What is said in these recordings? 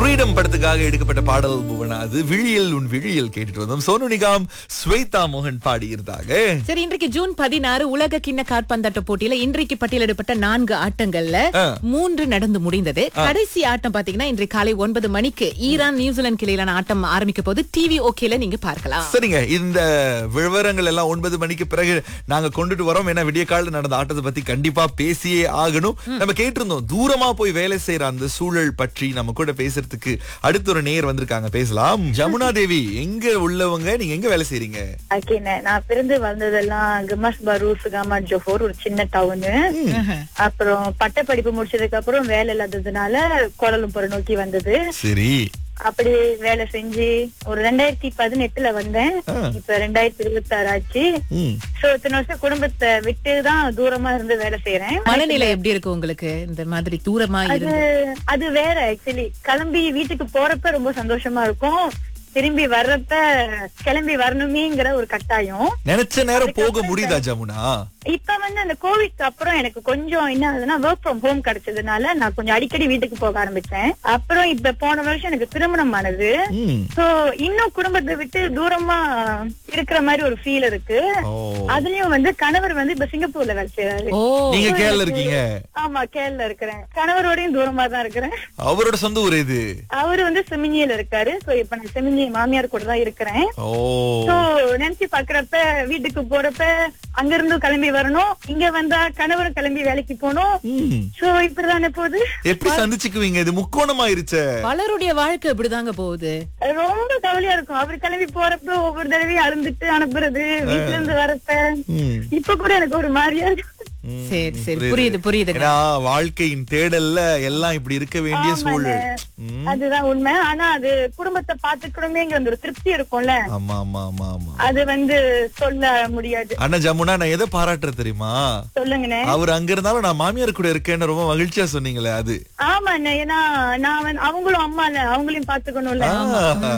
கிரீடம் படத்துக்காக எடுக்கப்பட்ட பாடல் புவனா அது விழியல் உன் விழியல் கேட்டுட்டு வந்தோம் சோனு நிகாம் ஸ்வேதா மோகன் பாடி இருந்தாங்க சரி இன்றைக்கு ஜூன் பதினாறு உலக கிண்ண காற்பந்தாட்ட போட்டியில இன்றைக்கு பட்டியலிடப்பட்ட நான்கு ஆட்டங்கள்ல ஆ. மூன்று நடந்து முடிந்தது கடைசி ஆட்டம் பாத்தீங்கன்னா இன்றைக்கு காலை ஒன்பது மணிக்கு ஈரான் நியூசிலாந்து கிளையிலான ஆட்டம் ஆரம்பிக்க போது டிவி ஓகேல நீங்க பார்க்கலாம் சரிங்க இந்த விவரங்கள் எல்லாம் ஒன்பது மணிக்கு பிறகு நாங்க கொண்டுட்டு வரோம் ஏன்னா விடிய காலில் நடந்த ஆட்டத்தை பத்தி கண்டிப்பா பேசியே ஆகணும் நம்ம கேட்டிருந்தோம் தூரமா போய் வேலை செய்யற அந்த சூழல் பற்றி நம்ம கூட பேசுறதுக்கு அடுத்து ஒரு நேர் வந்திருக்காங்க பேசலாம் ஜமுனா தேவி எங்க உள்ளவங்க நீங்க எங்க வேலை செய்றீங்க ஓகே நான் பிறந்து வளர்ந்ததெல்லாம் கமாஸ் பரு சுகாமா ஜோஹோர் ஒரு சின்ன டவுனு அப்புறம் பட்டப்படிப்பு முடிச்சதுக்கு அப்புறம் வேலை இல்லாததுனால கோலம்புரம் நோக்கி வந்தது சரி அப்படி வேலை செஞ்சு ஒரு ரெண்டாயிரத்தி பதினெட்டுல வந்தேன் ஆ. இப்ப ரெண்டாயிரத்தி இருபத்தி ஆறு ஆச்சு ம் சோ இத்தனை வருஷம் குடும்பத்தை விட்டு தான் தூரமா இருந்து வேலை செய்யறேன் மனநிலை எப்படி இருக்கு உங்களுக்கு இந்த மாதிரி தூரமா அது இருந்து அது வேற ஆக்சுவலி கிளம்பி வீட்டுக்கு போறப்ப ரொம்ப சந்தோஷமா இருக்கும் திரும்பி வர்றப்ப கிளம்பி வரணுமேங்கிற ஒரு கட்டாயம் நினைச்ச நேரம் போக முடியுதா ஜமுனா இப்ப வந்து அந்த கோவிட்க்கு அப்புறம் எனக்கு கொஞ்சம் என்ன ஆகுதுன்னா ஒர்க் ஃப்ரம் ஹோம் கிடைச்சதுனால நான் கொஞ்சம் அடிக்கடி வீட்டுக்கு போக ஆரம்பிச்சேன் அப்புறம் இப்ப போன வருஷம் எனக்கு திருமணம் ஆனது ம் சோ இன்னும் குடும்பத்தை விட்டு தூரமா இருக்கிற மாதிரி ஒரு ஃபீல் இருக்கு ஓ அதுலயும் வந்து கணவர் வந்து இப்ப சிங்கப்பூர்ல வேலை செய்யறாரு ஓ நீங்க கேரள இருக்கீங்க ஆமா கேரள இருக்கிறேன் கணவரோடையும் தூரமா தான் இருக்கிறேன் அவரோட சொந்த ஊர் இது அவரு வந்து செமினியில இருக்காரு சோ இப்ப நான் செமினி மாமியார் கூட தான் இருக்கிறேன் ஓ சோ நினைச்சு பாக்குறப்ப வீட்டுக்கு போறப்ப அங்க இருந்து கிளம்பி வரணும் இங்க வந்தா கணவர் கிளம்பி வேலைக்கு போகணும் ம். சோ இப்படிதானே போகுது எப்படி சந்திச்சுக்குவீங்க இது முக்கோணமாயிருச்சே பலருடைய வாழ்க்கை இப்படிதாங்க போகுது ரொம்ப கவலையா இருக்கும் அவர் கிளம்பி போறப்ப ஒவ்வொரு தடவையும் அழுந்துட்டு அனுப்புறது வீட்டுல இருந்து வரப்ப ம். இப்ப கூட எனக்கு ஒரு மாதிரியா இருக்கு ம், சரி சரி புரியுது புரியுதுங்க ஏன்னா வாழ்க்கையின் தேடல்ல எல்லாம் இப்படி இருக்க வேண்டிய ஆமாண்ணே. சூழல் ம். அதுதான் உண்மை ஆனா அது குடும்பத்தை பாத்துக்கணுமேங்கிற அந்த ஒரு திருப்தி இருக்கும்ல ஆமா ஆமா ஆமா ஆமா அது வந்து சொல்ல முடியாது அண்ணா ஜமுனா நான் எதை பாராட்டுறேன் தெரியுமா சொல்லுங்கண்ணே அவர் அங்க இருந்தாலும் நான் மாமியார் கூட இருக்கேன்னு ரொம்ப மகிழ்ச்சியா சொன்னீங்களே அது ஆமா அண்ணே ஏன்னா நான் வந்து அவங்களும் அம்மா இல்ல அவங்களையும் பாத்துக்கணும்ல ஆ.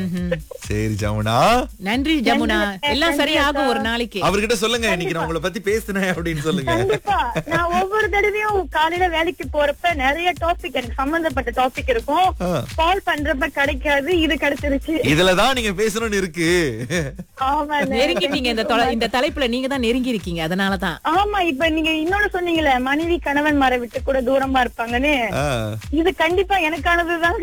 சரி ஜமுனா நன்றி ஜமுனா எல்லாம் சரியாகும் ஒரு நாளைக்கு அவர்கிட்ட சொல்லுங்க இன்னைக்கு நான் உங்களை பத்தி பேசினேன் அப்படின்னு சொல்லுங்க கண்டிப்பா நான் ஒவ்வொரு தடவையும் காலையில வேலைக்கு போறப்ப நிறைய டாபிக் எனக்கு சம்பந்தப்பட்ட டாபிக் இருக்கும் ஆ. கால் பண்றப்ப கிடைக்காது இது கிடைச்சிருச்சு இதுலதான் நீங்க பேசணும்னு இருக்கு ஆமா அண்ணே. நெருங்கிட்டீங்க இந்த தொலை- இந்த தலைப்புல நீங்க தான் நெருங்கி இருக்கீங்க அதனாலதான் ஆமா இப்ப நீங்க இன்னொன்னு சொன்னீங்களே மனைவி கணவன் மாரை விட்டு கூட தூரமா இருப்பாங்கன்னு ஆ. இது கண்டிப்பா எனக்கானதுதான்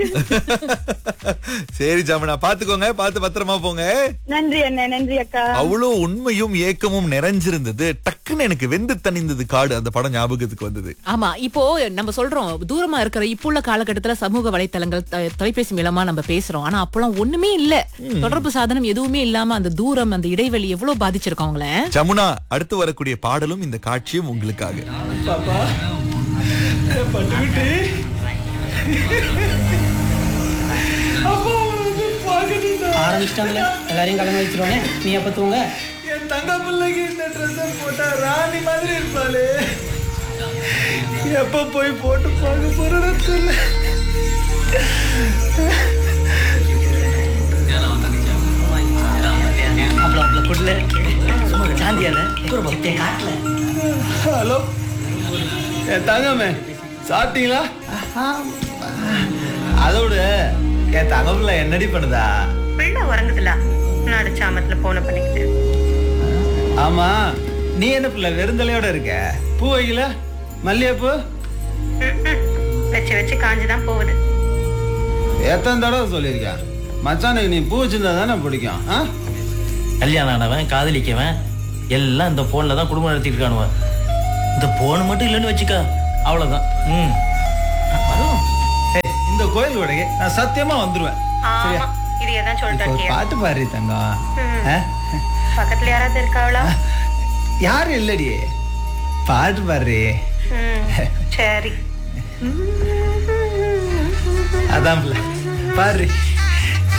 சரி ஜமுனா பாத்துக்கோங்க பாத்து பத்திரமா போங்க நன்றி அண்ணே நன்றி அக்கா அவ்வளவு உண்மையும் ஏக்கமும் நிறைஞ்சிருந்தது டக்குன்னு எனக்கு வெந்து தணிந்தது காடு அந்த படம் ஞாபகத்துக்கு வந்தது ஆமா இப்போ நம்ம சொல்றோம் தூரமா இருக்கிற இப்போ உள்ள காலகட்டத்துல சமூக வலைத்தளங்கள் த- தொலைபேசி மூலமா நம்ம பேசுறோம் ஆனா அப்பெல்லாம் ஒண்ணுமே இல்ல தொடர்பு சாதனம் எதுவுமே இல்லாம அந்த தூரம் அந்த இடைவெளி எவ்வளவு பாதிச்சிருக்கோம் அவங்கள ஜமுனா அடுத்து வரக்கூடிய பாடலும் இந்த காட்சியும் உங்களுக்காக ஆரம்பிச்சிட்டாங்களே எல்லாரையும் கிளம்ப வச்சிருவானே நீ எப்ப தூங்க என் தங்க பிள்ளைக்கு இந்த ட்ரெஸ்ஸை போட்டா ராணி மாதிரி இருப்பாளே எப்ப போய் போட்டு பார்க்க போறேன்னு தெரியல அவ்வளோ அவ்வளோ குடல சும்மா சாந்தியால காட்டல ஹலோ என் தங்கமே சாப்பிட்டீங்களா அதோட என் தங்க பிள்ளை என்னடி பண்ணுதா பிள்ளை உறங்குதுல நான் சாமத்துல போன பண்ணிக்கிட்டு ஆமா நீ என்ன பிள்ளை வெறுந்தலையோட இருக்க பூ வைக்கல மல்லிகைப்பூ வச்சு வச்சு காஞ்சுதான் போகுது எத்தனை தடவை சொல்லியிருக்கேன் மச்சானுக்கு நீ பூ வச்சிருந்தா தானே பிடிக்கும் ஆ கல்யாணம் ஆனவன் காதலிக்கவன் எல்லாம் இந்த போன்ல தான் குடும்பம் நடத்திட்டு இருக்கானுவன் இந்த போன் மட்டும் இல்லைன்னு வச்சுக்க அவ்வளவுதான் ம் வரும் ஏய், இந்த கோயில் உடைய நான் சத்தியமா வந்துருவேன் சரியா இது எதான் இப்போ ஒரு பாட்டு பாரு தங்கம் ஆ? பக்கத்துல யாராவது இருக்காவளா யாரும் இல்லடி பாட்டு பாரு சரி அதான் பிள்ளை. பாரு